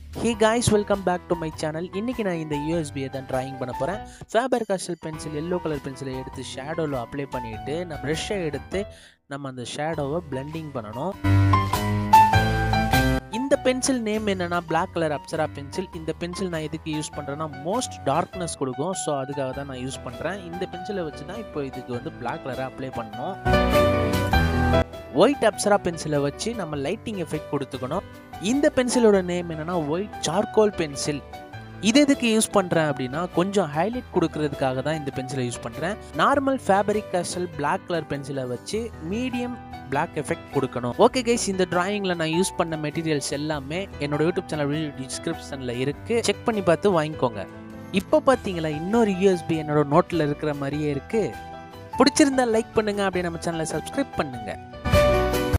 hey guys welcome back to my channel இன்றைக்கி நான் இந்த யூஎஸ்பியை தான் ட்ராயிங் பண்ண போகிறேன் Faber Castell pencil yellow colour பென்சிலை எடுத்து ஷேடோவில் அப்ளை பண்ணிவிட்டு நான் ப்ரெஷ்ஷை எடுத்து நம்ம அந்த ஷேடோவை பிளெண்டிங் பண்ணணும் இந்த பென்சில் நேம் என்னன்னா பிளாக் கலர் அப்சரா பென்சில் இந்த பென்சில் நான் எதுக்கு யூஸ் பண்ணுறேன்னா மோஸ்ட் டார்க்னஸ் கொடுக்கும் ஸோ அதுக்காக தான் நான் யூஸ் பண்ணுறேன் இந்த பென்சிலை வச்சு தான் இப்போ இதுக்கு வந்து பிளாக் கலரை அப்ளை பண்ணணும் ஒயிட் அப்சரா பென்சிலை வச்சு நம்ம லைட்டிங் எஃபெக்ட் கொடுத்துக்கணும் இந்த பென்சிலோட நேம் என்னன்னா ஒயிட் சார்கோல் பென்சில் இது எதுக்கு யூஸ் பண்ணுறேன் அப்படின்னா கொஞ்சம் ஹைலைட் கொடுக்கறதுக்காக தான் இந்த பென்சிலை யூஸ் பண்ணுறேன் normal Faber Castell black colour பென்சிலை வச்சு மீடியம் பிளாக் எஃபெக்ட் கொடுக்கணும் ஓகே கைஸ் இந்த டிராயிங்கில் நான் யூஸ் பண்ண மெட்டீரியல்ஸ் எல்லாமே என்னோட யூடியூப் சேனல் டிஸ்கிரிப்ஷனில் இருக்குது செக் பண்ணி பார்த்து வாங்கிக்கோங்க இப்போ பார்த்தீங்களா இன்னொரு யூஎஸ்பி என்னோட நோட்டில் இருக்கிற மாதிரியே இருக்குது பிடிச்சிருந்தா லைக் பண்ணுங்க அப்படியே நம்ம சேனலை சப்ஸ்கிரைப் பண்ணுங்க